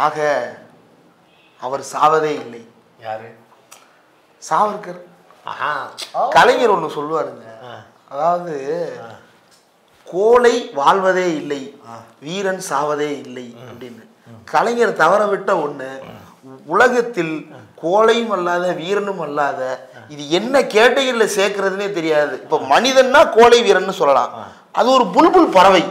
ஆக அவர் சாவதே இல்லை யாரு சாவர்கர் ஆஹா கலைஞர் ஒன்று சொல்லுவாருங்க அதாவது கோலை வாழ்வதே இல்லை வீரன் சாவதே இல்லை அப்படின்னு கலைஞர் தவற விட்ட ஒண்ணு உலகத்தில் கோழையும் அல்லாத வீரனும் அல்லாத இது என்ன கேட்டகரியில் சேர்க்கறதுனே தெரியாது இப்போ மனிதன்னா கோழை வீரன்னு சொல்லலாம் அது ஒரு புல்புல் பறவை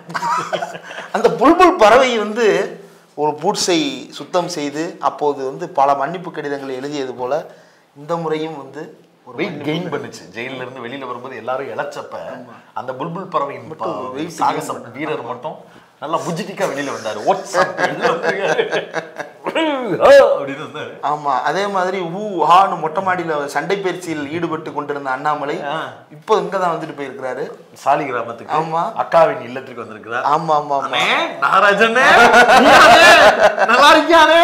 அந்த புல்புல் பறவை வந்து ஒரு பூட்ஸை சுத்தம் செய்து அப்போது வந்து பல மன்னிப்பு கடிதங்களை எழுதியது போல இந்த முறையும் வந்து ஒரு வெயிட் கெயின் பண்ணுச்சு ஜெயில இருந்து வெளியில வரும்போது எல்லாரும் இழைச்சப்ப அந்த புல்புல் பறவையின் ப- weight சாகச வீரர் மட்டும் நல்லா புஜிட்டிக்கா வெளியில வந்தாரு What's up? வெளியில வந்தாரு. அப்படின்னு வந்தாரு ஆமா அதே மாதிரி ஊ ஹான்னு மொட்டை மாடியில சண்டை பயிற்சியில் ஈடுபட்டு கொண்டிருந்த அண்ணாமலை ஆ. இப்போ இங்க தான் வந்துட்டு போயிருக்கிறாரு சாலி கிராமத்துக்கு ஆமா. அக்காவின் இல்லத்திற்கு வந்திருக்கிறார் ஆமா ஆமா ஆமா அண்ணே, நாகராஜனே, நீயானே? நல்லா இருக்கியானே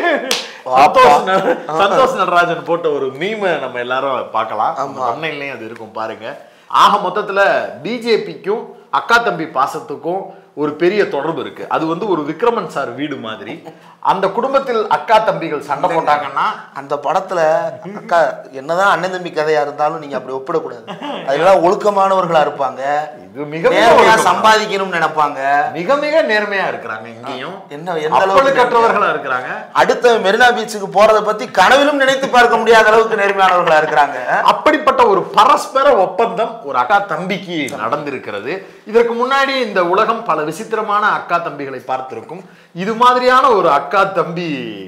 சந்தோஷ் ந- சந்தோஷ் நடராஜன் போட்ட ஒரு மீமை நம்ம எல்லாரும் பார்க்கலாம் அன்னையிலையும் அது இருக்கும் பாருங்க ஆக மொத்தத்துல பிஜேபிக்கும் அக்கா தம்பி பாசத்துக்கும் ஒரு பெரிய தொடர்பு இருக்கு அது வந்து ஒரு விக்ரமன் சார் வீடு மாதிரி அந்த குடும்பத்தில் அக்கா தம்பிகள் சண்டை போட்டாங்கன்னா அந்த படத்துல அக்கா என்னதான் அண்ணன் தம்பி கதையா இருந்தாலும் நீங்க அப்படி ஒப்பிடக்கூடாது அதெல்லாம் ஒழுக்கமானவர்களா இருப்பாங்க இது மிக மிக நேர்மையா ஒழுக்கம். சம்பாதிக்கணும்னு நினைப்பாங்க மிக மிக நேர்மையா இருக்கிறாங்க இங்கேயும் என்ன எந்த அளவுக்கு அப்பழுக்கற்றவர்களா இருக்கிறாங்க அடுத்த மெரினா பீச்சுக்கு போறத பத்தி கனவிலும் நினைத்து பார்க்க முடியாத அளவுக்கு நேர்மையானவர்களா இருக்கிறாங்க அப்படிப்பட்ட ஒரு பரஸ்பர ஒப்பந்தம் ஒரு அக்கா தம்பிக்கு நடந்திருக்கிறது இதற்கு முன்னாடி இந்த உலகம் பல விசித்திரமான அக்கா தம்பிகளை பார்த்திருக்கும் இது மாதிரியான ஒரு அக்கா தம்பி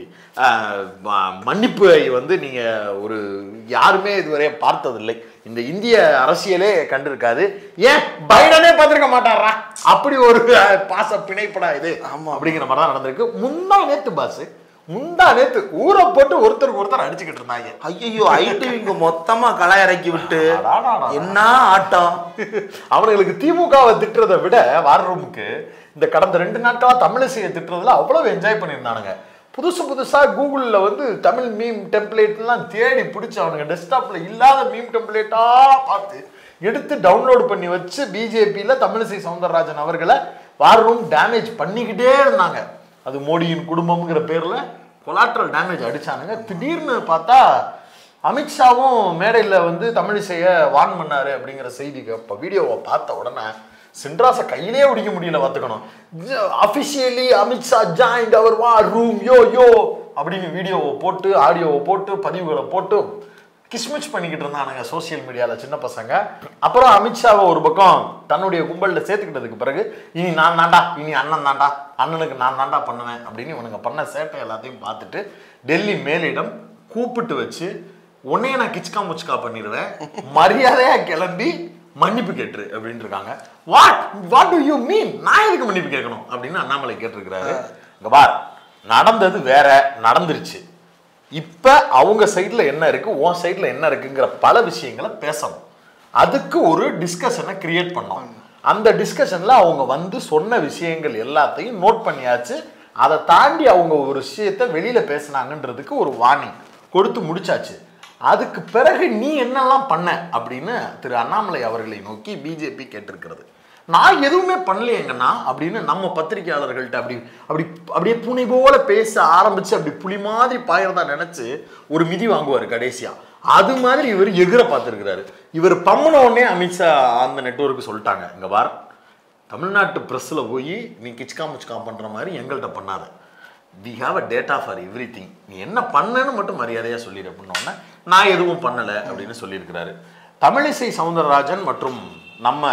ஆஹ், ம- மன்னிப்பை வந்து நீங்க ஒரு யாருமே இதுவரை பார்த்ததில்லை இந்த இந்திய அரசியலே கண்டிருக்காது ஏன் பைடனே பார்த்திருக்க மாட்டாரா அப்படி ஒரு அஹ், பாச பிணைப்படா இது ஆமா. அப்படிங்கிற மாதிரி தான் நடந்திருக்கு முந்தா நேத்து பாஸ் முந்தா நேத்து ஊரை போட்டு ஒருத்தருக்கு ஒருத்தர் அடிச்சுக்கிட்டு இருந்தாங்க ஐயோ ஐடி இங்க மொத்தமா களை இறக்கி விட்டு அடாடாடா. என்ன ஆட்டம் அவனுங்களுக்கு திமுகவை திட்டுறதை விட வார் ரூமுக்கு இந்த கடந்த ரெண்டு நாட்களா தமிழிசையை திட்டுறதுல அவ்வளவு என்ஜாய் பண்ணியிருந்தானுங்க புதுசு புதுசா கூகுள்ல வந்து தமிழ் மீம் டெம்ப்ளேட்லாம் தேடி பிடிச்சி அவனுங்க டெஸ்க்டாப்ல இல்லாத மீம் டெம்ப்ளேட்டா பார்த்து எடுத்து டவுன்லோட் பண்ணி வச்சு பிஜேபியில் தமிழிசை சவுந்தரராஜன் அவர்களை வார் ரூம் டேமேஜ் பண்ணிக்கிட்டே இருந்தாங்க அது மோடியின் குடும்பம்ங்கிற பேர்ல கொலாட்ரல் டேமேஜ் அடிச்சானுங்க திடீர்னு பார்த்தா அமித்ஷாவும் மேடையில் வந்து தமிழிசையை வான் பண்ணாரு அப்படிங்கிற செய்திக்கு இப்போ வீடியோவை பார்த்த உடனே சின்ராசை கையிலே பிடிக்க முடியல பார்த்துக்கணும் அஃபிஷியலி அமித்ஷா ஜாயிண்ட் அவர் வா ரூம் யோ யோ அப்படின்னு வீடியோவை போட்டு ஆடியோவை போட்டு பதிவுகளை போட்டு கிஸ்மிச் பண்ணிக்கிட்டு இருந்தானுங்க சோஷியல் மீடியாவில் சின்ன பசங்க அப்புறம் அமித்ஷாவை ஒரு பக்கம் தன்னுடைய கும்பலில் சேர்த்துக்கிட்டதுக்கு பிறகு இனி நான் தாண்டா இனி அண்ணன் தாண்டா அண்ணனுக்கு நான் தாண்டா பண்ணுவேன் அப்படின்னு இவனுங்க பண்ண சேட்டை எல்லாத்தையும் பார்த்துட்டு டெல்லி மேலிடம் கூப்பிட்டு வச்சு உன்னையே நான் கிச்கா முச்கா பண்ணிடுவேன் மரியாதையா கிளம்பி மன்னிப்பு கேட்டுரு அப்படின்னு இருக்காங்க what what do you mean நான் எதுக்கு மன்னிப்பு கேட்கணும் அப்படின்னு அண்ணாமலை கேட்டிருக்கிறாரு இங்க பார் நடந்தது வேற நடந்துருச்சு இப்ப அவங்க சைடுல என்ன இருக்கு உன் சைடுல என்ன இருக்குங்கிற பல விஷயங்களை பேசணும் அதுக்கு ஒரு டிஸ்கஷனை கிரியேட் பண்ணோம் அந்த டிஸ்கஷன்ல அவங்க வந்து சொன்ன விஷயங்கள் எல்லாத்தையும் நோட் பண்ணியாச்சு அதை தாண்டி அவங்க ஒரு விஷயத்தை வெளியில பேசுனாங்கன்றதுக்கு ஒரு வார்னிங் கொடுத்து முடிச்சாச்சு அதுக்கு பிறகு நீ என்னெல்லாம் பண்ண அப்படின்னு திரு அண்ணாமலை அவர்களை நோக்கி பிஜேபி கேட்டிருக்கிறது நான் எதுவுமே பண்ணலையேங்கண்ணா அப்படின்னு நம்ம பத்திரிகையாளர்கள்ட்ட அப்படி அப்படி அப்படியே பூனை போல பேச ஆரம்பிச்சு அப்படி புலி மாதிரி பாயறதா நினைச்சு ஒரு மிதி வாங்குவார் கடைசியா அது மாதிரி இவர் எகிர பார்த்துருக்கிறாரு இவர் பம்முன உடனே அமித்ஷா அந்த நெட்வொர்க்கு சொல்லிட்டாங்க இங்க பார் தமிழ்நாட்டு ப்ரெஸ்ஸில் போய் நீ கிச்கா முச்கா பண்ணுற மாதிரி எங்கள்கிட்ட பண்ணாத we have a data for everything நீ என்ன பண்ணேன்னு மட்டும் மரியாதையாக சொல்லிடு அப்படின்னோடனே நான் எதுவும் பண்ணலை அப்படின்னு சொல்லியிருக்கிறாரு தமிழிசை சவுந்தரராஜன் மற்றும் நம்ம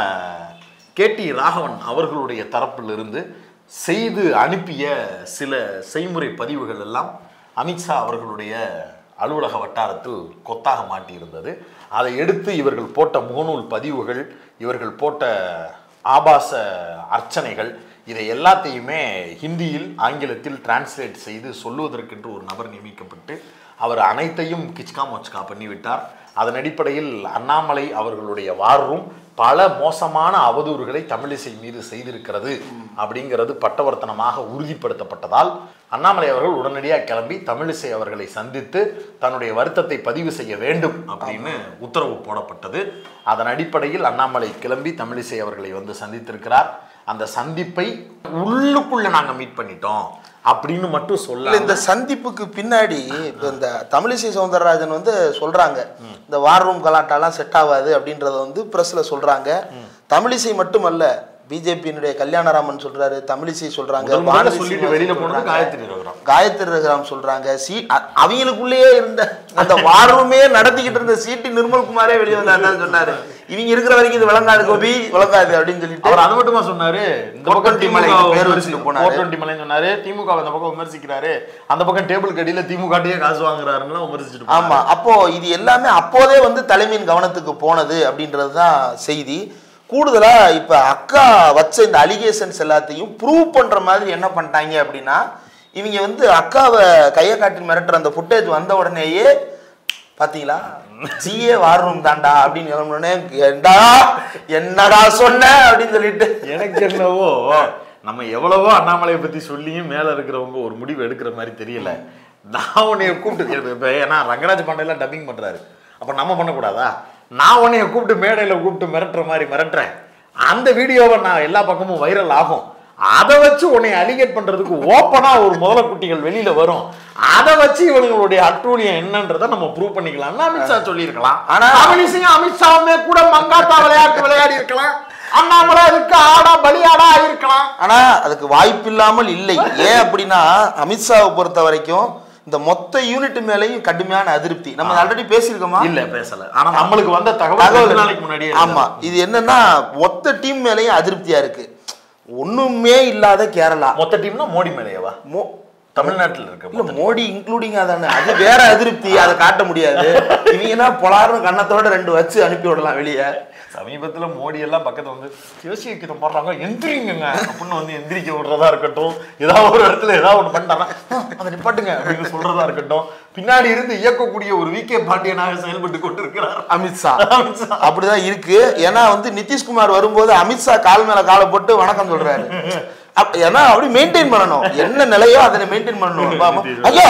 கேடி ராகவன் அவர்களுடைய தரப்பிலிருந்து செய்து அனுப்பிய சில செய்முறை பதிவுகள் எல்லாம் அமித்ஷா அவர்களுடைய அலுவலக வட்டாரத்தில் கொத்தாக மாட்டியிருந்தது அதை எடுத்து இவர்கள் போட்ட முகநூல் பதிவுகள் இவர்கள் போட்ட ஆபாச அர்ச்சனைகள் இதை எல்லாத்தையுமே ஹிந்தியில் ஆங்கிலத்தில் டிரான்ஸ்லேட் செய்து சொல்லுவதற்கென்று ஒரு நபர் நியமிக்கப்பட்டு அவர் அனைத்தையும் கிச்கா மொச்கா பண்ணிவிட்டார் அதன் அடிப்படையில் அண்ணாமலை அவர்களுடைய வார்ரும் பல மோசமான அவதூறுகளை தமிழிசை மீது செய்திருக்கிறது அப்படிங்கிறது பட்டவர்த்தனமாக உறுதிப்படுத்தப்பட்டதால் அண்ணாமலை அவர்கள் உடனடியாக கிளம்பி தமிழிசை அவர்களை சந்தித்து தன்னுடைய வருத்தத்தை பதிவு செய்ய வேண்டும் அப்படின்னு உத்தரவு போடப்பட்டது அதன் அடிப்படையில் அண்ணாமலை கிளம்பி தமிழிசை அவர்களை வந்து சந்தித்திருக்கிறார் அந்த சந்திப்பை உள்ளுக்குள்ள நாங்க மீட் பண்ணிட்டோம் அப்படின்னு மட்டும் இல்ல சொல்ல இந்த சந்திப்புக்கு பின்னாடி இப்ப இந்த தமிழிசை சவுந்தரராஜன் வந்து சொல்றாங்க இந்த வார் ரூம் கலாட்டாலாம் செட் ஆகாது அப்படின்றத வந்து பிரஸ்ல சொல்றாங்க தமிழிசை மட்டுமல்ல பிஜேபியினுடைய கல்யாணராமன் சொல்றாரு தமிழிசை சொல்றாங்க முதல் முதல்ல வானதி சொல்லிட்டு சீனிவாசன் வெளியில போனது சொல்றாங்க. காயத்ரி ரகுராம் காயத்ரி ரகுராம் சொல்றாங்க சீ அ- அவங்களுக்குள்ளேயே இருந்த அந்த வாரமே நடத்திக்கிட்டு இருந்த சீட்டி நிர்மல்குமாரே வெளியே வந்தாருன்னு சொன்னாரு இவங்க இருக்கிற வரைக்கும் இது விளங்காது கோபி விளங்காது அப்படின்னு சொல்லிட்டு அவர் அது மட்டுமா சொன்னாரு இந்த பக்கம் 420 மலைக்கு திமுக பேர் விமர்சி- வச்சுட்டு போனாரு. 420 மலைன்னு சொன்னாரு திமுக அந்த பக்கம் விமர்சிக்கிறாரு அந்த பக்கம் டேபிள் கடியில திமுக ட்டயே காசு வாங்குறாருன்னு விமர்சிச்சுட்டு ஆமா அப்போ இது எல்லாமே அப்போதே வந்து தலைமையின் கவனத்துக்கு போனது அப்படின்றது தான் செய்தி கூடுதலா இப்ப அக்கா வச்ச இந்த அலிகேஷன்ஸ் எல்லாத்தையும் ப்ரூவ் பண்ற மாதிரி என்ன பண்ணிட்டாங்க அப்படின்னா இவங்க வந்து அக்காவை கையை காட்டி மிரட்டுற அந்த ஃபுட்டேஜ் வந்த உடனேயே பாத்தீங்களா ஜிஏ வார் ரூம் தாண்டா அப்படின்னு கிளம்புனோடனே ஏண்டா என்னடா சொன்ன அப்படின்னு சொல்லிட்டு எனக்கு என்னவோ நம்ம எவ்வளவோ அண்ணாமலையை பத்தி சொல்லியும் மேல இருக்கிறவங்க ஒரு முடிவு எடுக்கிற மாதிரி தெரியல நான் உன்னைய கூப்பிட்டு இப்ப ஏன்னா ரங்கராஜ் பாண்டியெல்லாம் டப்பிங் பண்றாரு அப்ப நம்ம பண்ணக்கூடாதா நான் உன்னைய கூப்பிட்டு மேடையில கூப்பிட்டு மிரட்டுற மாதிரி மிரட்டுறேன் அந்த வீடியோவை நான் எல்லா பக்கமும் வைரல் ஆகும் அதை வச்சு உன்னை அலிகேட் பண்றதுக்கு ஓப்பனா ஒரு முதல குட்டிகள் வெளியில வரும் அதை வச்சு இவங்களுடைய அட்டூழியம் என்னன்றதை நம்ம ப்ரூவ் பண்ணிக்கலாம்னு அமித்ஷா சொல்லியிருக்கலாம் ஆனா ஆனா- தமிழிசையும் அமித்ஷாவுமே கூட மங்காத்தா விளையாட்டு விளையாடி இருக்கலாம் அண்ணாமலை அதுக்கு ஆடா பலியாடா இருக்கலாம் ஆனா அதுக்கு வாய்ப்பு இல்லாமல் இல்லை ஏன் அப்படின்னா அமித்ஷாவை பொறுத்த வரைக்கும் இந்த மொத்த யூனிட் மேலேயும் கடுமையான அதிருப்தி நம்ம ஆல்ரெடி பேசியிருக்கோமா இல்ல பேசல ஆனா நம்மளுக்கு வந்த தகவல் தகவல் ரெண்டு நாளைக்கு முன்னாடியே ஆமா இது என்னன்னா மொத்த டீம் மேலேயும் அதிருப்தியா இருக்கு ஒண்ணுமே இல்லாத கேரளா மொத்த டீம்னா மோடி மேலேயவா மோ- தமிழ்நாட்டுல இருக்க இல்ல மோடி இன்க்ளூடிங் அதானே அது வேற அதிருப்தி அதை காட்ட முடியாது இவங்கன்னா பொலாரும் கண்ணத்தோட ரெண்டு வச்சு அனுப்பி விடலாம் வெளியே சமீபத்துல மோடி எல்லாம் பக்கத்துல வந்து தேசிய கீதம் பாடுறாங்க எந்திரிங்க அப்படின்னு வந்து எந்திரிக்க விடுறதா இருக்கட்டும் ஏதாவது ஒரு இடத்துல ஏதாவது ஒண்ணு பண்ணிட்டாங்கன்னா அதை நிப்பாட்டுங்க அப்படின்னு சொல்றதா இருக்கட்டும் பின்னாடி இருந்து இயக்கக்கூடிய ஒரு வி கே பாண்டியனாக செயல்பட்டு கொண்டிருக்கிறார் அமித்ஷா அமித்ஷா. அப்படிதான் இருக்கு ஏன்னா வந்து நிதிஷ்குமார் வரும்போது அமித்ஷா கால் மேல காலை போட்டு வணக்கம் சொல்றாரு அப்- ஏன்னா அப்படி மெயின்டைன் பண்ணணும் என்ன நிலையோ அதை மெயின்டைன் பண்ணணும் அப்பா, அம்மா, ஐயா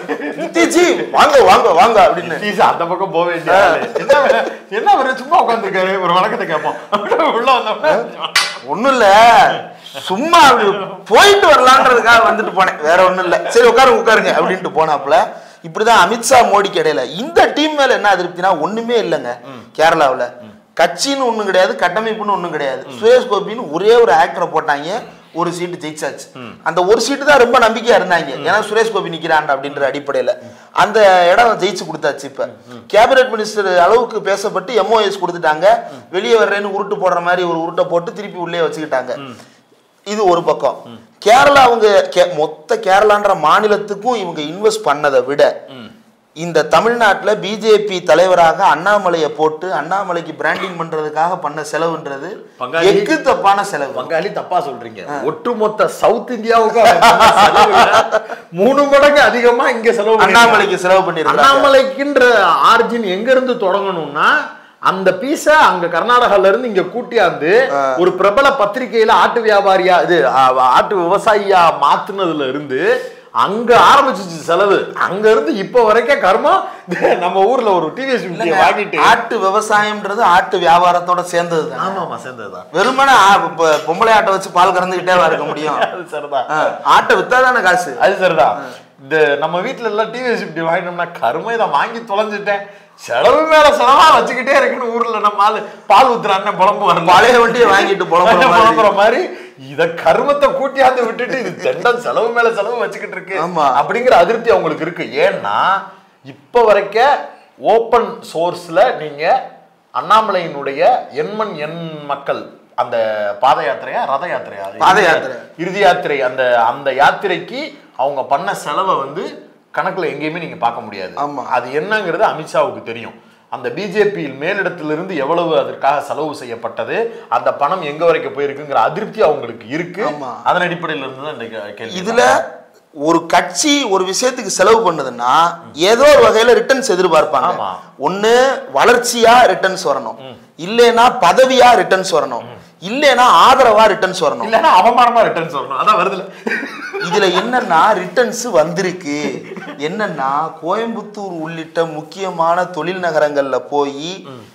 நிதிஜி வாங்க வாங்க வாங்க அப்படின்னு நிதிஷ் அந்த பக்கம் போக வேண்டிய ஆளு. என்ன வே- என்ன அவரு சும்மா உட்காந்துருக்காரு ஒரு வணக்கத்தை கேட்போம் அப்படியே உள்ள வந்தோம்னா ஒண்ணும் இல்ல சும்மா அப்படி போயிட்டு வரலான்றதுக்காக வந்துட்டு போனேன் வேற ஒண்ணும் இல்ல சரி உட்காருங்க உட்காருங்க அப்படின்ட்டு போனாப்புல இப்படிதான் அமித்ஷா மோடிக்கு இடையில இந்த டீம் மேல என்ன அதிருப்தினா ஒண்ணுமே இல்லைங்க கேரளாவுல கட்சின்னு ஒண்ணும் கிடையாது கட்டமைப்புன்னு ஒண்ணும் கிடையாது சுரேஷ் கோபின்னு ஒரே ஒரு ஆக்டரை போட்டாங்க ஒரு சீட்டு ஜெயிச்சாச்சு அந்த ஒரு சீட்டு தான் ரொம்ப நம்பிக்கையா இருந்தாங்க ஏன்னா சுரேஷ் கோபி நிக்கிறான் அப்படின்ற அடிப்படையில அந்த இடம் ஜெயிச்சு கொடுத்தாச்சு இப்ப கேபினெட் மினிஸ்டர் அளவுக்கு பேசப்பட்டு எம்ஓஎஸ் கொடுத்துட்டாங்க வெளியே வர்றேன்னு உருட்டு போடுற மாதிரி ஒரு உருட்டை போட்டு திருப்பி உள்ளே வச்சுக்கிட்டாங்க இது ஒரு பக்கம் கேரளா அவங்க கே- மொத்த கேரளான்ற மாநிலத்துக்கும் இவங்க இன்வெஸ்ட் பண்ணதை விட இந்த தமிழ்நாட்டுல பிஜேபி தலைவராக அண்ணாமலையை போட்டு அண்ணாமலைக்கு பிராண்டிங் பண்றதுக்காக பண்ண செலவுன்றது பங்காளி. எக்கு தப்பான செலவு பங்காளி தப்பா சொல்றீங்க ஒட்டுமொத்த சவுத் இந்தியாவுக்கு அவர் பண்ண செலவுல மூணு மடங்கு அதிகமா இங்க செலவு பண்ணிருக்காங்க. அண்ணாமலைக்கு செலவு பண்ணிருக்காங்க அண்ணாமலைக்குன்ற ஆர்ஜின் எங்க இருந்து தொடங்கணும்னா அந்த பீஸ அங்க கர்நாடகால இருந்து இங்க கூட்டியாந்து ஒரு பிரபல பத்திரிகையில ஆட்டு வியாபாரியா இது ஆ, ஆட்டு விவசாயியா மாத்துனதுல இருந்து அங்க ஆரம்பிச்சிச்சு செலவு அங்க இருந்து இப்ப வரைக்கும் கர்மம் நம்ம ஊர்ல ஒரு டிவிஎஸ் இல்லைங்க, வாங்கிட்டு ஆட்டு விவசாயம்ன்றது ஆட்டு வியாபாரத்தோட சேர்ந்தது தான் ஆமா ஆமா சேர்ந்ததுதான் வெறுமனே ஆ- இப்ப பொம்பளை ஆட்டை வச்சு பால் கறந்துகிட்டே இருக்க முடியும் அது சரிதான் ஆ, ஆட்டை வித்தாதானே காசு அது சரிதான் இந்த நம்ம வீட்ல எல்லாம் டிவிஎஸ் இப்படி வாங்கினோம்னா கருமை இதை வாங்கி தொலைஞ்சிட்டேன் செலவு மேல செலவா வச்சுக்கிட்டே இருக்குன்னு ஊர்ல நம்ம ஆளு பால் ஊத்துறான்னு புலம்பு வரல பழைய வண்டியை வாங்கிட்டு புலம்புற மாதிரி. புலம்புற மாதிரி இத கருமத்தை கூட்டியாந்து விட்டுட்டு இது தெண்டம் செலவு மேல செலவு வச்சுக்கிட்டு இருக்கு ஆமா. அப்படிங்கிற அதிருப்தி அவங்களுக்கு இருக்கு ஏன்னா இப்ப வரைக்கும் ஓப்பன் சோர்ஸ்ல நீங்க அண்ணாமலையினுடைய எண்மண் எண் மக்கள் அந்த பாத யாத்திரையா ரத யாத்திரையா அது பாத யாத்திரை. இறுதி யாத்திரை அந்த அந்த யாத்திரைக்கு அவங்க பண்ண செலவை வந்து கணக்குல எங்கேயுமே நீங்க பார்க்க முடியாது ஆமா. அது என்னங்கிறது அமித்ஷாவுக்கு தெரியும் அந்த பிஜேபியில் மேலிடத்திலிருந்து எவ்வளவு அதற்காக செலவு செய்யப்பட்டது அந்த பணம் எங்க வரைக்கும் போயிருக்குங்கிற அதிருப்தி அவங்களுக்கு இருக்கு ஆமா. அதன் அடிப்படையில இருந்து தான் இந்த கே- கேள்வி இதுல ஒரு கட்சி ஒரு விஷயத்துக்கு செலவு பண்ணுதுன்னா ஏதோ ஒரு வகையில ரிட்டர்ன்ஸ் எதிர்பார்ப்பாங்க ஆமா. ஒண்ணு வளர்ச்சியா ரிட்டர்ன்ஸ் வரணும் இல்லைன்னா பதவியா ரிட்டர்ன்ஸ் வரணும் இல்லைன்னா ஆதரவா ரிட்டர்ன்ஸ் வரணும் இல்லைன்னா அவமானமா ரிட்டர்ன்ஸ் வரணும் அதான் வருதுல இதுல என்னன்னா ரிட்டர்ன்ஸ் வந்திருக்கு என்னன்னா கோயம்புத்தூர் உள்ளிட்ட முக்கியமான தொழில் நகரங்கள்ல போய்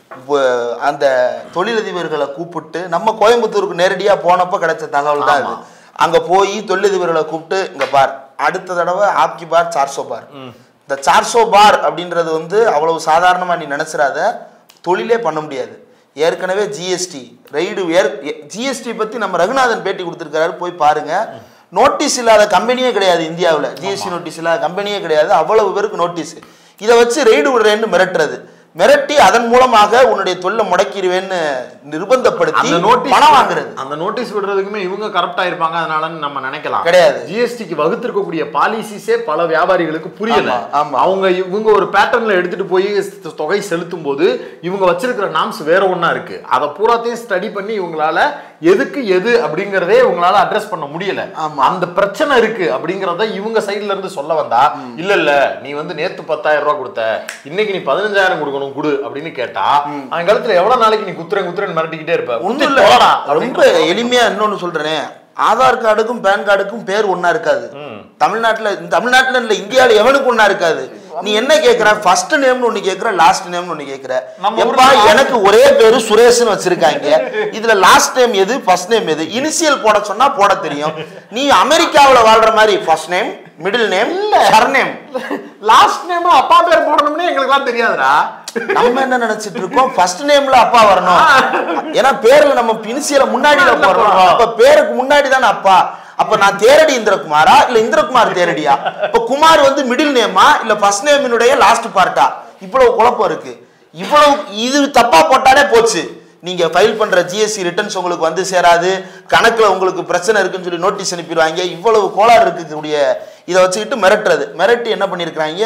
அந்த தொழிலதிபர்களை கூப்பிட்டு நம்ம கோயம்புத்தூருக்கு நேரடியா போனப்ப கிடைச்ச தகவல் தான் இது அங்க போய் தொழிலதிபர்களை கூப்பிட்டு இங்க பார் அடுத்த தடவை ஆப்கி பார் சார்சோ பார் இந்த சார்சோ பார் அப்படின்றது வந்து அவ்வளவு சாதாரணமா நீ நினைச்சிடாத தொழிலே பண்ண முடியாது ஏற்கனவே ஜிஎஸ்டி ரைடு ஏற் ஜிஎஸ்டி பத்தி நம்ம ரகுநாதன் பேட்டி கொடுத்துருக்காரு போய் பாருங்க நோட்டீஸ் இல்லாத கம்பெனியே கிடையாது இந்தியாவில் ஜிஎஸ்டி நோட்டீஸ் இல்லாத கம்பெனியே கிடையாது அவ்வளவு பேருக்கு நோட்டீஸ் இதை வச்சு ரைடு விடுறேன்னு மிரட்டுறது மிரட்டி அதன் மூலமாக உன்னுடைய தொழிலை முடக்கிடுவேன்னு நிர்பந்தப்படுத்தி அந்த நோட்டீஸ் பணம் வாங்குறது அந்த நோட்டீஸ் விடுறதுக்குமே இவங்க கரெக்டா இருப்பாங்க அதனால நம்ம நினைக்கலாம் கிடையாது. ஜிஎஸ்டிக்கு வகுத்திருக்கக்கூடிய பாலிசிஸே பல வியாபாரிகளுக்கு புரியல ஆமா, ஆமா. அவங்க இவங்க ஒரு பேட்டர்ன்ல எடுத்துட்டு போய் ஸ்- தொகை செலுத்தும் போது இவங்க வச்சிருக்கிற நாம்ஸ் வேற ஒண்ணா இருக்கு அதை பூராத்தையும் ஸ்டடி பண்ணி இவங்களால எதுக்கு எது அப்படிங்கறதே இவங்களால அட்ரஸ் பண்ண முடியல ஆமா. அந்த பிரச்சனை இருக்கு அப்படிங்கறத இவங்க சைடுல இருந்து சொல்ல வந்தா இல்ல இல்ல நீ வந்து நேத்து பத்தாயிரம் ரூபாய் கொடுத்த இன்னைக்கு நீ பதினஞ்சாயிரம் கொடுக்கணும் கொடு அப்படின்னு கேட்டா அவன் கழுத்துல எவ்வளவு நாளைக்கு நீ குத்துறேன் குத்துறேன்னு மிரட்டிக்கிட்டே இருப்ப ஒன்றும் குத்தி இல்லை போடா ரொம்ப அப்படிங்கிற எளிமையா இன்னொன்னு சொல்றேனே ஆதார் கார்டுக்கும் பேன் கார்டுக்கும் பேர் ஒண்ணா இருக்காது தமிழ்நாட்டுல தமிழ்நாட்டுல இல்ல இந்தியால எவனுக்கு ஒண்ணா இருக்காது நீ என்ன கேக்குற ஃபர்ஸ்ட் நேம்னு ஒண்ணு கேக்குற லாஸ்ட் நேம்னு ஒண்ணு கேக்குற நம்ம எப்பா ஊர்ல எனக்கு ஒரே பேரு சுரேஷ்னு வச்சிருக்காங்க இதுல லாஸ்ட் நேம் எது ஃபர்ஸ்ட் நேம் எது இனிஷியல் போட சொன்னா போட தெரியும் நீ அமெரிக்காவுல வாழ்ற மாதிரி first name middle name surname last name அப்பா பேர் போடணும்னு எங்களுக்குலாம் தெரியாதுடா நம்ம என்ன நினைச்சிட்டு இருக்கோம் ஃபர்ஸ்ட் நேம்ல அப்பா வரணும் ஏன்னா பேர்ல நம்ம இனிஷியல முன்னாடில போடுறோம் அப்ப பேருக்கு முன்னாடி தானே அப்பா அப்ப நான் தேரடி இந்திரகுமாரா இல்ல இந்திரகுமார் தேரடியா இப்ப குமார் வந்து மிடில் நேமா இல்ல ஃபர்ஸ்ட் நேமினுடைய லாஸ்ட் பார்ட்டா இவ்வளவு குழப்பம் இருக்கு இவ்வளவு இது தப்பா போட்டாலே போச்சு நீங்க ஃபைல் பண்ற ஜிஎஸ்டி ரிட்டர்ன்ஸ் உங்களுக்கு வந்து சேராது கணக்குல உங்களுக்கு பிரச்சனை இருக்குன்னு சொல்லி நோட்டீஸ் அனுப்பிடுவாங்க இவ்வளவு கோளாறு இருக்கக்கூடிய இதை வச்சுக்கிட்டு மிரட்டுறது மிரட்டி என்ன பண்ணியிருக்கிறாங்க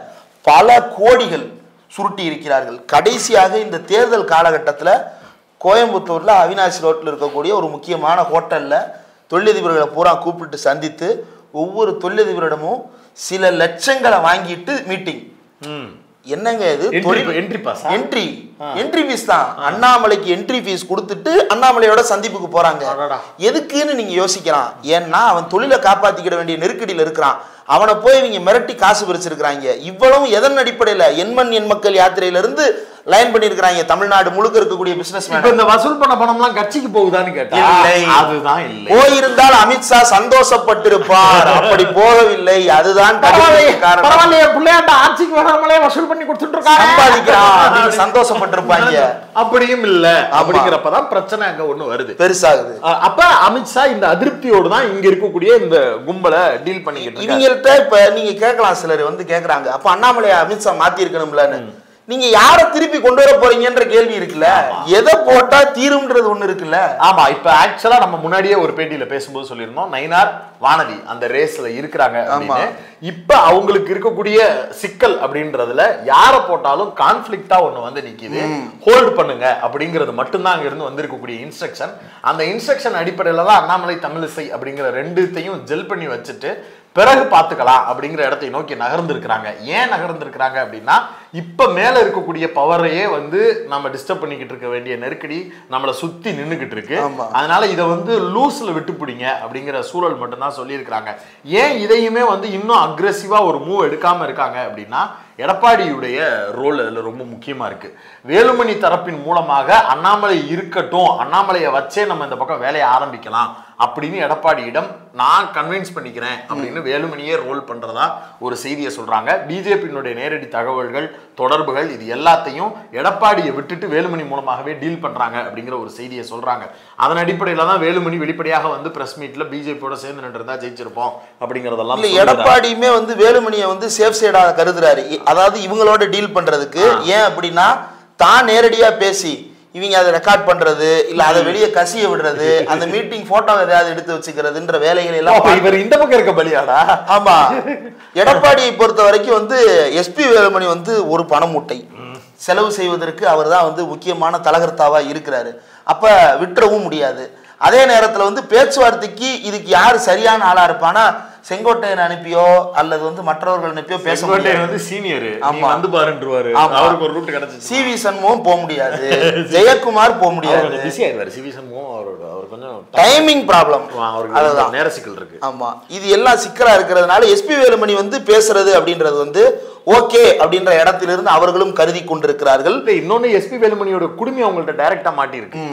பல கோடிகள் சுருட்டி இருக்கிறார்கள் கடைசியாக இந்த தேர்தல் காலகட்டத்தில் கோயம்புத்தூர்ல அவினாசி ரோட்டில் இருக்கக்கூடிய ஒரு முக்கியமான ஹோட்டல்ல தொழிலதிபர்களை பூரா கூப்பிட்டு சந்தித்து ஒவ்வொரு தொழிலதிபரிடமும் சில லட்சங்களை வாங்கிட்டு மீட்டிங் ம் என்னங்க இது Entry- தொழில் entry pass ஆ? என்ட்ரி என்ட்ரி ஃபீஸ் தான் அண்ணாமலைக்கு என்ட்ரி ஃபீஸ் கொடுத்துட்டு அண்ணாமலையோட சந்திப்புக்கு போறாங்க அடடா. எதுக்குன்னு நீங்க யோசிக்கலாம் ஏன்னா அவன் தொழிலை காப்பாத்திக்கிட வேண்டிய நெருக்கடியில் இருக்கிறான் அவனை போய் இவங்க மிரட்டி காசு பிரிச்சிருக்கிறாங்க இவ்வளவும் எதன் அடிப்படையில எண்மண் எண் மக்கள் யாத்திரையில இருந்து லைன் பண்ணியிருக்கிறாங்க தமிழ்நாடு முழுக்க இருக்கக்கூடிய பிசினஸ் இப்ப இந்த வசூல் பண்ண பணம்லாம் கட்சிக்கு போகுதான்னு கேட்டா இல்லை. அதுதான் இல்லை போயிருந்தால் அமித்ஷா சந்தோஷப்பட்டிருப்பார் அப்படி போகவில்லை அதுதான் கடுமையான காரணம் பரவாயில்லையே பிள்ளையாண்ட ஆட்சிக்கு வராமலே வசூல் பண்ணி கொடுத்துட்டு இருக்காங்க சம்பாதிக்கிறான் அப்படின்னு சந்தோஷப்பட்டிருப்பாங்க அப்படியும் இல்ல அப்படிங்கிறப்பதான் பிரச்சனை அங்க ஒண்ணு வருது பெருசாகுது அ- அப்ப அமித்ஷா இந்த அதிருப்தியோடு தான் இங்க இருக்கக்கூடிய இந்த கும்பலை டீல் பண்ணிக்கிட்டு இருக்காரு. இவங்கள்ட்ட இப்ப நீங்க கேட்கலாம் சிலர் வந்து கேக்குறாங்க அப்ப அண்ணாமலையை அமித்ஷா மாத்தி இருக்கணும்லன்னு நீங்க யாரை திருப்பி கொண்டு வர போறீங்கன்ற கேள்வி இருக்குல்ல எதை போட்டா தீரும்ன்றது ஒண்ணு இருக்குல்ல ஆமா இப்ப ஆக்சுவலா நம்ம முன்னாடியே ஒரு பேட்டியில பேசும்போது சொல்லியிருந்தோம் நைனார் வானதி அந்த ரேஸ்ல இருக்கிறாங்க அப்படின்னு இப்ப அவங்களுக்கு இருக்கக்கூடிய சிக்கல் அப்படின்றதுல யார போட்டாலும் கான்ஃபிளிக்டா ஒண்ணு வந்து நிக்குது ஹோல்ட் பண்ணுங்க அப்படிங்கிறது மட்டும்தான் அங்க இருந்து வந்திருக்கக்கூடிய இன்ஸ்ட்ரக்ஷன் அந்த இன்ஸ்ட்ரக்ஷன் அடிப்படையில தான் அண்ணாமலை தமிழிசை அப்படிங்கிற ரெண்டுத்தையும் ஜெல் பண்ணி வச்சுட்டு பிறகு பார்த்துக்கலாம் அப்படிங்கிற இடத்தை நோக்கி நகர்ந்திருக்கிறாங்க ஏன் நகர்ந்திருக்கிறாங்க அப்படின்னா இப்ப மேல இருக்கக்கூடிய பவரையே வந்து நம்ம டிஸ்டர்ப் பண்ணிக்கிட்டு இருக்க வேண்டிய நெருக்கடி நம்மளை சுத்தி நின்னுகிட்டு இருக்கு ஆமா. அதனால இதை வந்து லூஸ்ல விட்டு பிடிங்க அப்படிங்கிற சூழல் மட்டும்தான் சொல்லியிருக்கிறாங்க ஏன் இதையுமே வந்து இன்னும் அக்ரெசிவா ஒரு மூவ் எடுக்காம இருக்காங்க அப்படின்னா எடப்பாடியுடைய ரோல் அதுல ரொம்ப முக்கியமா இருக்கு வேலுமணி தரப்பின் மூலமாக அண்ணாமலை இருக்கட்டும் அண்ணாமலையை வச்சே நம்ம இந்த பக்கம் வேலையை ஆரம்பிக்கலாம் அப்படின்னு எடப்பாடியிடம் நான் கன்வின்ஸ் பண்ணிக்கிறேன் அப்படின்னு வேலுமணியே ரோல் பண்றதா ஒரு செய்தியை சொல்றாங்க பிஜேபியினுடைய நேரடி தகவல்கள் தொடர்புகள் இது எல்லாத்தையும் எடப்பாடியை விட்டுட்டு வேலுமணி மூலமாகவே டீல் பண்றாங்க அப்படிங்கிற ஒரு செய்தியை சொல்றாங்க அதன் அடிப்படையில தான் வேலுமணி வெளிப்படையாக வந்து பிரஸ் மீட்ல பிஜேபியோட சேர்ந்து நின்று இருந்தா ஜெயிச்சிருப்போம் அப்படிங்கறதெல்லாம் இல்ல சொல்லுறாரு. எடப்பாடியுமே வந்து வேலுமணியை வந்து சேஃப் சைடா கருதுறாரு இ- அதாவது இவங்களோட டீல் பண்றதுக்கு ஏன் அப்படின்னா தான் நேரடியா பேசி இவங்க அதை ரெக்கார்ட் பண்றது இல்ல அதை வெளியே கசிய விடுறது அந்த மீட்டிங் போட்டோ எதையாவது எடுத்து வச்சுக்கிறதுன்ற வேலைகளை எல்லாம் அப்ப இவர் இந்த பக்கம் இருக்க பலியாடா ஆமா எடப்பாடியை பொறுத்த வரைக்கும் வந்து எஸ்பி வேலுமணி வந்து ஒரு பண மூட்டை செலவு செய்வதற்கு அவர் தான் வந்து முக்கியமான தலகர்த்தாவா இருக்கிறாரு அப்ப விட்டுறவும் முடியாது அதே நேரத்துல வந்து பேச்சுவார்த்தைக்கு இதுக்கு யார் சரியான ஆளா இருப்பானா செங்கோட்டையன் அனுப்பியோ அல்லது வந்து மற்றவர்கள் அனுப்பியோ பேச செங்கோட்டையன் முடியாது வந்து சீனியர் நீ ஆமா. வந்து பாருன்றவாரு ஆமா. அவருக்கு ஒரு ரூட் கிடைச்சிச்சு சி வி சண்முகம் போக முடியாது ஜெயக்குமார் போக முடியாது பிஸி ஆயிடுவாரு சிவி சண்முகம் அவரோட அவர் கொஞ்சம் டைமிங் ப்ராப்ளம் அவருக்கு அதுதான் நேர சிக்கல் இருக்கு ஆமா இது எல்லாம் சிக்கலா இருக்கிறதுனால எஸ்பி வேலுமணி வந்து பேசுறது அப்படின்றது வந்து ஓகே அப்படின்ற இடத்திலிருந்து அவர்களும் கருதி கொண்டிருக்கிறார்கள் இல்ல இன்னொன்னு எஸ்பி வேலுமணியோட குடுமி அவங்கள்ட்ட டைரக்டா மாட்டி இருக்கு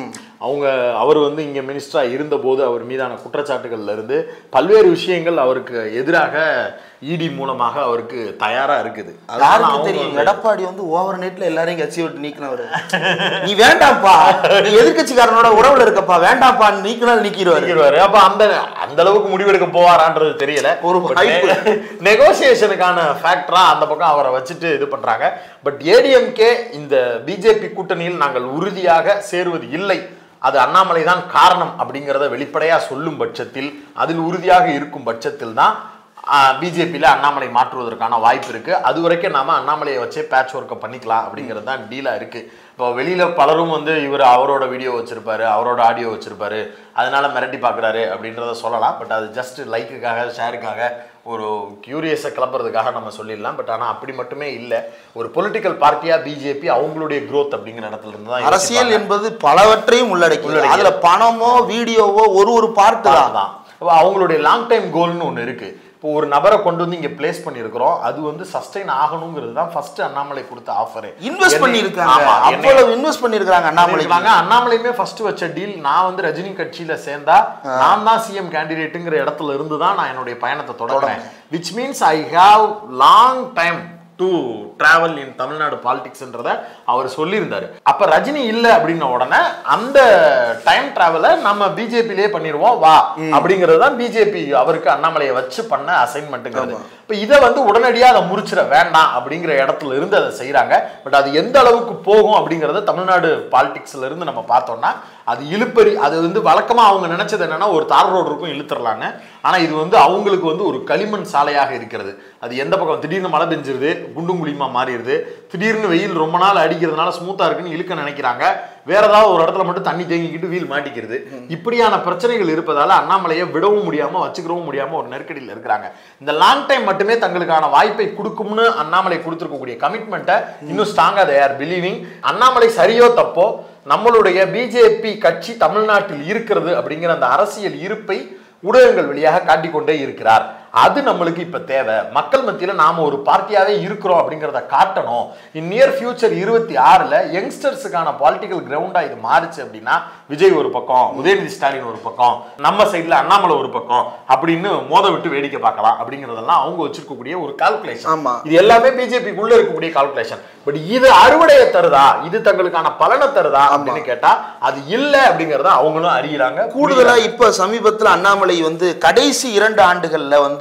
அவங்க அவர் வந்து இங்க மினிஸ்டரா இருந்தபோது அவர் மீதான குற்றச்சாட்டுகள்ல இருந்து பல்வேறு விஷயங்கள் அவருக்கு எதிராக இடி மூலமாக அவருக்கு தயாரா இருக்குது அதனால யாருக்கு அவங்க தெரியும் வந்து- எடப்பாடி வந்து ஓவர் நைட்ல எல்லாரையும் கட்சி விட்டு நீக்கினவரு நீ வேண்டாம்ப்பா நீ எதிர்க்கட்சிக்காரனோட உறவுல இருக்கப்பா வேண்டாம்ப்பா நீக்கினால் நீக்கிடுவாரு நிற்கிறாரு அப்ப அந்த அந்த அளவுக்கு முடிவெடுக்க போவாரான்றது தெரியல ஒரு hype. நெகோசியேஷனுக்கான ஃபேக்டரா அந்த பக்கம் அவரை வச்சுட்டு இது பண்றாங்க பட் ஏடிஎம்கே இந்த பிஜேபி கூட்டணியில் நாங்கள் உறுதியாக சேருவது இல்லை அது அண்ணாமலை தான் காரணம் அப்படிங்கிறத வெளிப்படையா சொல்லும் பட்சத்தில் அதில் உறுதியாக இருக்கும் பட்சத்தில் தான் பிஜேபியில் அண்ணாமலை மாற்றுவதற்கான வாய்ப்பு இருக்கு அது வரைக்கும் நாம அண்ணாமலையை வச்சே பேட்ச் ஒர்க்கை பண்ணிக்கலாம் அப்படிங்கிறது தான் டீலா இருக்கு இப்போ வெளியில பலரும் வந்து இவர் அவரோட வீடியோ வச்சிருப்பாரு அவரோட ஆடியோ வச்சிருப்பாரு அதனால மிரட்டி பார்க்குறாரு அப்படின்றத சொல்லலாம் பட் அது ஜஸ்ட் லைக்குக்காக ஷேருக்காக ஒரு கியூரியஸை கிளப்புறதுக்காக நம்ம சொல்லிடலாம் பட் ஆனால் அப்படி மட்டுமே இல்லை ஒரு பொலிட்டிக்கல் பார்ட்டியா பிஜேபி அவங்களுடைய growth அப்படிங்கிற இடத்துல இருந்து தான் அரசியல் யோசிப்பாங்க. என்பது பலவற்றையும் உள்ளடக்கி உள்ளடக்கியது. அதுல பணமோ வீடியோவோ ஒரு ஒரு பார்ட் தான் தான் அப்ப அவங்களுடைய லாங் டைம் கோல்னு ஒன்று இருக்கு இப்போ ஒரு நபரை கொண்டு வந்து இங்க பிளேஸ் பண்ணியிருக்கிறோம் அது வந்து சஸ்டைன் ஆகணுங்கிறது தான் ஃபர்ஸ்ட் அண்ணாமலை கொடுத்த ஆஃபர் இன்வெஸ்ட் பண்ணிருக்காங்க அவ்வளவு இன்வெஸ்ட் பண்ணிருக்காங்க அண்ணாமலை பண்ணிருக்காங்க அண்ணாமலையுமே ஃபர்ஸ்ட் வச்ச டீல் நான் வந்து ரஜினி கட்சியில சேர்ந்தா நான் தான் சிஎம் கேண்டிடேட்டுங்கிற இடத்துல இருந்து தான் நான் என்னுடைய பயணத்தை தொடர்றேன் which means I have long time to travel in Tamil Nadu பாலிடிக்ஸ்ன்றத அவர் சொல்லியிருந்தாரு அப்ப ரஜினி இல்ல அப்படின்ன உடனே அந்த டைம் டிராவலை நம்ம பிஜேபிலே பண்ணிடுவோம் வா அப்படிங்கிறது தான் பிஜேபி அவருக்கு அண்ணாமலையை வச்சு பண்ண அசைன்மெண்ட்டுங்கிறது இப்போ இதை வந்து உடனடியாக அதை முறிச்சிட வேண்டாம் அப்படிங்கிற இடத்துல இருந்து அதை செய்கிறாங்க பட் அது எந்த அளவுக்கு போகும் அப்படிங்கிறத தமிழ்நாடு பாலிடிக்ஸ்ல இருந்து நம்ம பார்த்தோம்னா அது இழுப்பறி அது வந்து வழக்கமாக அவங்க நினைச்சது என்னன்னா ஒரு தார் ரோடு இருக்கும் இழுத்துறலான்னு ஆனால் இது வந்து அவங்களுக்கு வந்து ஒரு களிமண் சாலையாக இருக்கிறது அது எந்த பக்கம் திடீர்னு மழை பெஞ்சிருது குண்டும் குழியுமா மாறிடுது திடீர்னு வெயில் ரொம்ப நாள் அடிக்கிறதுனால ஸ்மூத்தாக இருக்குன்னு இழுக்க நினைக்கிறாங்க வேற ஏதாவது ஒரு இடத்துல மட்டும் தண்ணி தேங்கிக்கிட்டு வீல் மாட்டிக்கிறது இப்படியான பிரச்சனைகள் இருப்பதால அண்ணாமலையை விடவும் முடியாம வச்சுக்கிறவும் முடியாம ஒரு நெருக்கடியில் இருக்கிறாங்க இந்த லாங் டைம் மட்டுமே தங்களுக்கான வாய்ப்பை கொடுக்கும்னு அண்ணாமலை கொடுத்துருக்கக்கூடிய கமிட்மெண்ட்டை இன்னும் ஸ்ட்ராங்கா தே ஆர் பிலீவிங் அண்ணாமலை சரியோ தப்போ நம்மளுடைய பிஜேபி கட்சி தமிழ்நாட்டில் இருக்கிறது அப்படிங்கிற அந்த அரசியல் இருப்பை ஊடகங்கள் வழியாக காட்டிக்கொண்டே இருக்கிறார் அது நம்மளுக்கு இப்ப தேவை மக்கள் மத்தியில நாம ஒரு பார்ட்டியாவே இருக்கிறோம் அப்படிங்கிறத காட்டணும் இன் நியர் ஃபியூச்சர் இருபத்தி ஆறுல யங்ஸ்டர்ஸுக்கான பாலிட்டிக்கல் கிரவுண்டா இது மாறுச்சு அப்படின்னா விஜய் ஒரு பக்கம் உதயநிதி ஸ்டாலின் ஒரு பக்கம் நம்ம சைடுல அண்ணாமலை ஒரு பக்கம் அப்படின்னு மோத விட்டு வேடிக்கை பார்க்கலாம் அப்படிங்கறதெல்லாம் அவங்க வச்சிருக்கக்கூடிய ஒரு கால்குலேஷன் ஆமா. இது எல்லாமே பிஜேபிக்குள்ள இருக்கக்கூடிய கால்குலேஷன் பட் இது அறுவடையை தருதா இது தங்களுக்கான பலனை தருதா அப்படின்னு கேட்டா அது இல்ல அப்படிங்கறத அவங்களும் அறியறாங்க கூடுதலா இப்ப சமீபத்துல அண்ணாமலை வந்து கடைசி இரண்டு ஆண்டுகள்ல வந்து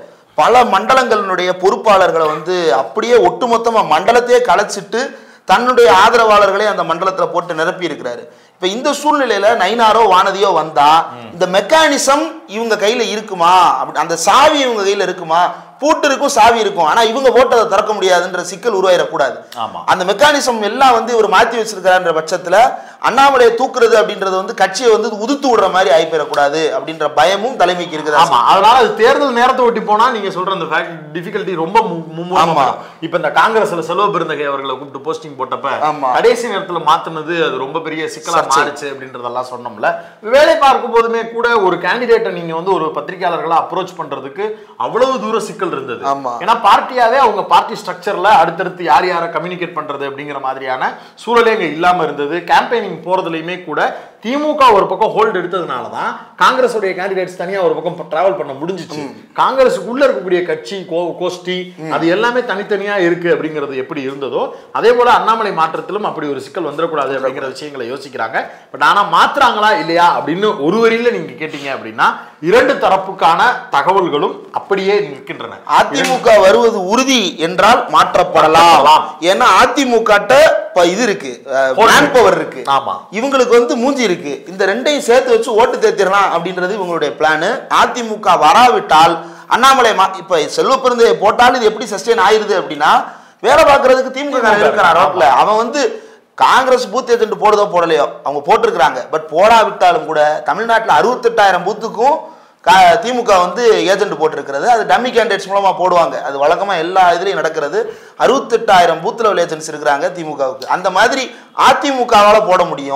பல மண்டலங்களினுடைய பொறுப்பாளர்களை வந்து அப்படியே ஒட்டுமொத்தமா மண்டலத்தையே கலைச்சிட்டு தன்னுடைய ஆதரவாளர்களை அந்த மண்டலத்துல போட்டு நிரப்பி இருக்கிறாரு இப்ப இந்த சூழ்நிலையில நைனாரோ வானதியோ வந்தா இந்த மெக்கானிசம் இவங்க கையில இருக்குமா அப்படி அந்த சாவி இவங்க கையில இருக்குமா பூட்டு இருக்கும் சாவி இருக்கும் ஆனா இவங்க போட்டு அதை திறக்க முடியாதுன்ற சிக்கல் உருவாயிடக்கூடாது ஆமா அந்த மெக்கானிசம் எல்லாம் வந்து இவர் மாத்தி வச்சிருக்காருன்ற பட்சத்துல அண்ணாமலையை தூக்குறது அப்படின்றது வந்து கட்சியை வந்து உதுத்து விடுற மாதிரி ஆயிப்பெறக்கூடாது அப்படின்ற பயமும் தலைமைக்கு இருக்குது ஆமா அதனால அது தேர்தல் நேரத்தை ஒட்டி போனா நீங்க சொல்ற அந்த டிஃபிகல்ட்டி ரொம்ப மு- மும்முரமா ஆமா. வரும். இப்ப இந்த காங்கிரஸ்ல செல்வ பெருந்தகை அவர்களை கூப்பிட்டு போஸ்டிங் போட்டப்ப ஆமா. கடைசி நேரத்துல மாத்துனது அது ரொம்ப பெரிய சிக்கலா சர்ச்சை. மாறுச்சு அப்படின்றதெல்லாம் சொன்னோம்ல வேலை பார்க்கும் போதுமே கூட ஒரு கேண்டிடேட்டை நீங்க வந்து ஒரு பத்திரிகையாளர்களா அப்ரோச் பண்றதுக்கு அவ்வளவு தூர சிக்கல் இருந்தது ஆமா. ஏன்னா பார்ட்டியாவே அவங்க பார்ட்டி ஸ்ட்ரக்சர்ல அடுத்தடுத்து யார் யாரை கம்யூனிகேட் பண்றது அப்படிங்கிற மாதிரியான சூழலே இங்க இல்லாம இருந்தது கேம்பெயினிங் போறதுலயுமே கூட திமுக ஒரு பக்கம் ஹோல்டு எடுத்ததுனால தான் காங்கிரஸ் உடைய கேண்டிடேட்ஸ் தனியா ஒரு பக்கம் டிராவல் பண்ண முடிஞ்சிச்சு காங்கிரஸுக்குள்ள இருக்கக்கூடிய கட்சி கோ- கோஷ்டி அது எல்லாமே தனித்தனியா இருக்கு அப்படிங்கிறது எப்படி இருந்ததோ அதே போல அண்ணாமலை மாற்றத்திலும் அப்படி ஒரு சிக்கல் வந்துடக்கூடாது அப்படிங்கிற விஷயங்களை யோசிக்கிறாங்க பட் ஆனா மாத்துறாங்களா இல்லையா அப்படின்னு ஒரு வரியில நீங்க கேட்டீங்க அப்படின்னா இரண்டு தரப்புக்கான தகவல்களும் அப்படியே நிற்கின்றன அதிமுக வருவது உறுதி என்றால் மாற்றப்படலாம் மாற்றப்படலாம். ஏன்னா அதிமுக இது இருக்கு Hold மேன் பவர் இருக்கு ஆமா இவங்களுக்கு வந்து மூஞ்சி இருக்கு இந்த ரெண்டையும் சேர்த்து வச்சு ஓட்டு தேத்திரலாம் அப்படின்றது இவங்களுடைய பிளான் அதிமுக வராவிட்டால் அண்ணாமலை மா- இப்ப செல்வ பெருந்தையை போட்டாலும் இது எப்படி சஸ்டெயின் ஆயிருது அப்படின்னா வேலை பார்க்கறதுக்கு திமுக காரன் இருக்கிறான் ரோட்ல அவன் வந்து காங்கிரஸ் பூத் ஏஜென்ட் போடுதோ போடலையோ அவங்க போட்டிருக்கிறாங்க பட் போடாவிட்டாலும் கூட தமிழ்நாட்டில் அறுபத்தெட்டாயிரம் பூத்துக்கும் கா- திமுக வந்து ஏஜென்ட் போட்டிருக்கிறது அது டம்மி கேண்டிடேட்ஸ் மூலமா போடுவாங்க அது வழக்கமா எல்லா இதுலயும் நடக்கிறது அறுபத்தெட்டாயிரம் பூத் லெவல் ஏஜென்ட்ஸ் இருக்கிறாங்க திமுகவுக்கு அந்த மாதிரி அதிமுகவால போட முடியும்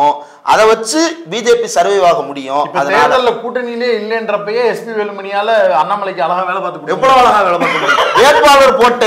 அதை வச்சு பிஜேபி சர்வைவ் ஆக முடியும் இப்ப அதனால தேர்தல்ல கூட்டணியிலே இல்லைன்றப்பயே எஸ்பி வேலுமணியால அண்ணாமலைக்கு அழகா வேலை பார்த்து எவ்வளவு அழகா வேலை பார்க்க முடியும் வேட்பாளர் போட்டு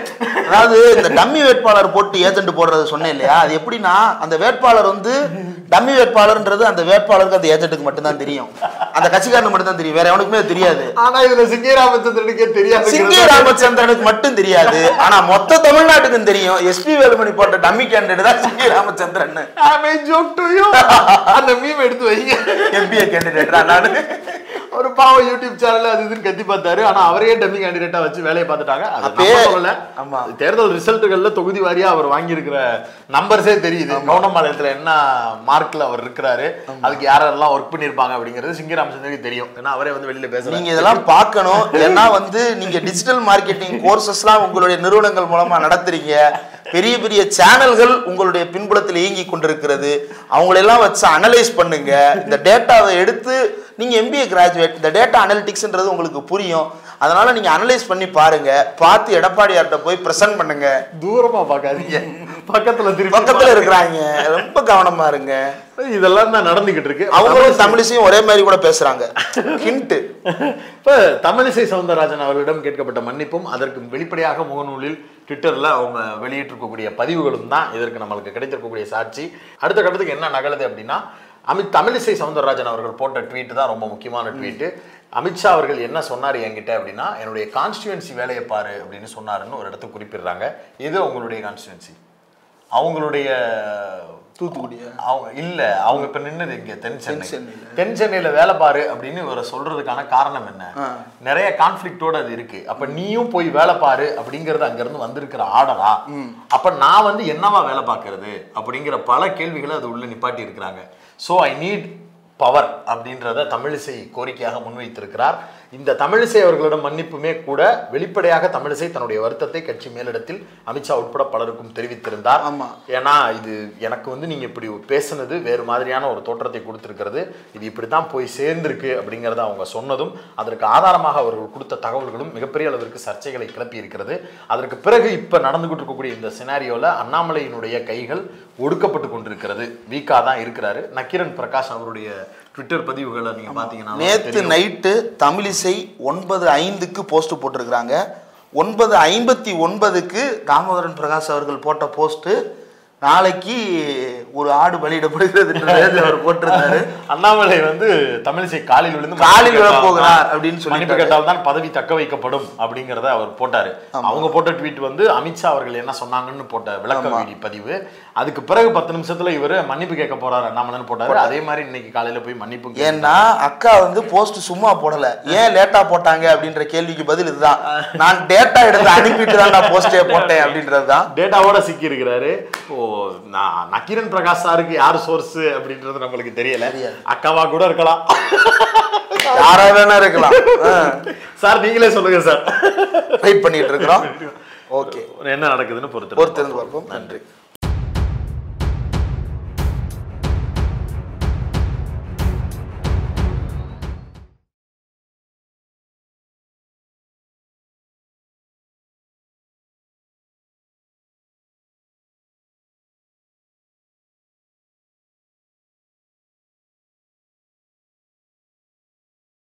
அதாவது இந்த டம்மி வேட்பாளர் போட்டு ஏஜென்ட் போடுறது சொன்னேன் இல்லையா அது எப்படின்னா அந்த வேட்பாளர் வந்து டம்மி வேட்பாளர்ன்றது அந்த வேட்பாளருக்கு அந்த ஏஜென்ட்டுக்கு மட்டும்தான் தெரியும் அந்த கட்சிக்காரனுக்கு மட்டும் தான் தெரியும் வேற எவனுக்குமே அது தெரியாது ஆனா இதுல சிங்கே ராமச்சந்திரனுக்கே தெரியாது சிங்கே ராமச்சந்திரனுக்கு மட்டும் தெரியாது ஆனா மொத்த தமிழ்நாட்டுக்கும் தெரியும் எஸ்பி வேலுமணி போட்ட டம்மி கேண்டிடேட் தான் சிங்கே ராமச்சந்திரன் ஜோக் டு யூ அந்த மீம் எடுத்து வைங்க எம்பிஏ கேண்டிடேட்டா நானு ஒரு பாவம் யூடியூப் சேனல்ல அது இதுன்னு கத்தி பார்த்தாரு ஆனா அவரே டம்மி கேண்டிடேட்டா வச்சு வேலையை பார்த்துட்டாங்க அது அப்பயே- நம்ம சொல்லல. ஆமா. தேர்தல் ரிசல்ட்டுகள்ல தொகுதி வாரியா அவர் வாங்கி இருக்கிற நம்பர்ஸே தெரியுது கவுண்டம்பாளையத்துல என்ன மார்க்ல அவர் இருக்கிறாரு அதுக்கு யாரெல்லாம் ஒர்க் பண்ணிருப்பாங்க அப்படிங்கிறது சிங்கராமச்சந்திரனுக்கு தெரியும் ஏன்னா அவரே வந்து வெளியில பேசுறாரு நீங்க இதெல்லாம் பார்க்கணும் ஏன்னா வந்து நீங்க டிஜிட்டல் மார்க்கெட்டிங் கோர்சஸ்லாம் உங்களுடைய நிறுவனங்கள் மூலமா நடத்துறீங்க பெரிய பெரிய சேனல்கள் உங்களுடைய பின்புலத்தில் இயங்கி கொண்டிருக்கிறது அவங்களெல்லாம் வச்சு அனலைஸ் பண்ணுங்க இந்த டேட்டாவை எடுத்து நீங்க எம்பிஏ கிராஜுவேட் இந்த டேட்டா அனலிட்டிக்ஸ்ன்றது உங்களுக்கு புரியும் அதனால நீங்க அனலைஸ் பண்ணி பாருங்க பார்த்து எடப்பாடியார்ட்ட போய் பிரசன்ட் பண்ணுங்க தூரமா பார்க்காதீங்க பக்கத்துல திருப்பி பக்கத்துல இருக்கிறாங்க ரொம்ப கவனமா இருங்க இதெல்லாம் தான் நடந்துகிட்டு இருக்கு அவங்களும் தமிழிசையும் ஒரே மாதிரி கூட பேசுறாங்க ஹிண்ட் இப்ப தமிழிசை சவுந்தரராஜன் அவர்களிடம் கேட்கப்பட்ட மன்னிப்பும் அதற்கு வெளிப்படையாக முகநூலில் ட்விட்டர்ல அவங்க வெளியிட்டிருக்கக்கூடிய பதிவுகளும் தான் இதற்கு நம்மளுக்கு கிடைத்திருக்கக்கூடிய சாட்சி அடுத்த கட்டத்துக்கு என்ன நகலுது அப்படின்னா அமித் தமிழிசை சவுந்தரராஜன் அவர்கள் போட்ட ட்வீட் தான் ரொம்ப முக்கியமான ட்வீட் அமித்ஷா அவர்கள் என்ன சொன்னார் என்கிட்ட அப்படின்னா என்னுடைய கான்ஸ்டியூன்சி வேலையை பாரு அப்படின்னு சொன்னாருன்னு ஒரு இடத்த குறிப்பிடுறாங்க இது உங்களுடைய கான்ஸ்டியூன்சி அவங்களுடைய தூத்துக்குடியா அவங்க இல்ல அவங்க இப்ப நின்னது இங்க தென் சென்னை சென்னையில. தென் சென்னையில வேலை பாரு அப்படின்னு இவரை சொல்றதுக்கான காரணம் என்ன ஆ. நிறைய கான்ஃபிளிக்டோட அது இருக்கு அப்ப நீயும் போய் வேலை பாரு அப்படிங்கறது அங்க இருந்து வந்திருக்கிற ஆர்டரா அப்ப நான் வந்து என்னவா வேலை பார்க்கறது அப்படிங்கிற பல கேள்விகளை அது உள்ள நிப்பாட்டி இருக்கிறாங்க சோ ஐ நீட் பவர் அப்படின்றத தமிழிசை கோரிக்கையாக முன்வைத்திருக்கிறார் இந்த தமிழிசை அவர்களிடம் மன்னிப்புமே கூட வெளிப்படையாக தமிழிசை தன்னுடைய வருத்தத்தை கட்சி மேலிடத்தில் அமித்ஷா உட்பட பலருக்கும் தெரிவித்திருந்தார் ஆமா. ஏன்னா இது எனக்கு வந்து நீங்க இப்படி பேசுனது வேறு மாதிரியான ஒரு தோற்றத்தை கொடுத்திருக்கிறது இது இப்படி தான் போய் சேர்ந்திருக்கு அப்படிங்கிறத அவங்க சொன்னதும் அதற்கு ஆதாரமாக அவர்கள் கொடுத்த தகவல்களும் மிகப்பெரிய அளவிற்கு சர்ச்சைகளை கிளப்பி இருக்கிறது அதற்கு பிறகு இப்ப நடந்துகிட்டு இருக்கக்கூடிய இந்த சினாரியோல அண்ணாமலையினுடைய கைகள் ஒடுக்கப்பட்டு கொண்டிருக்கிறது வீக்கா தான் இருக்கிறாரு நக்கீரன் பிரகாஷ் அவருடைய ட்விட்டர் பதிவுகளை நீங்க பாத்தீங்கன்னா நேத்து தெரியும். நைட்டு தமிழிசை ஒன்பது ஐந்துக்கு போஸ்ட் போட்டிருக்கிறாங்க ஒன்பது ஐம்பத்தி ஒன்பதுக்கு தாமோதரன் பிரகாஷ் அவர்கள் போட்ட போஸ்ட் நாளைக்கு ஒரு ஆடு பலியிடப்படுகிறது என்று அவர் போட்டிருந்தாரு அண்ணாமலை வந்து தமிழிசை காலில் விழுந்து காலில் மன்னிப்பு விழப் கேட்டால் போகிறார் தான் அப்படின்னு சொல்லிட்டாரு. மன்னிப்பு கேட்டால் தான் பதவி தக்க வைக்கப்படும் அப்படிங்கறத அவர் போட்டாரு அவங்க போட்ட ட்வீட் வந்து அமித்ஷா அவர்கள் என்ன சொன்னாங்கன்னு போட்ட விளக்க வீடி பதிவு அதுக்கு பிறகு பத்து நிமிஷத்துல இவர் மன்னிப்பு கேட்க போறாரு அண்ணாமலைன்னு போட்டாரு அதே மாதிரி இன்னைக்கு காலையில போய் மன்னிப்பு கேட்டாரு. ஏன்னா அக்கா வந்து போஸ்ட் சும்மா போடல ஏன் லேட்டா போட்டாங்க அப்படின்ற கேள்விக்கு பதில் இதுதான் நான் டேட்டா எடுத்து அனுப்பிட்டு தான் நான் போஸ்டே போட்டேன் அப்படின்றது தான் டேட்டாவோட சிக்கி இருக்கிறாரு ஓ நான் நக்கீரன் பிரகாஷ் சாருக்கு யார் சோர்ஸ் அப்படின்றது நம்மளுக்கு தெரியல தெரியாது. அக்காவா கூட இருக்கலாம் யாரா வேணா இருக்கலாம் சார் நீங்களே சொல்லுங்க சார் வெயிட் பண்ணிட்டு இருக்கிறோம் ஓகே என்ன நடக்குதுன்னு பொறுத்து பொறுத்திருந்து பார்ப்போம் நன்றி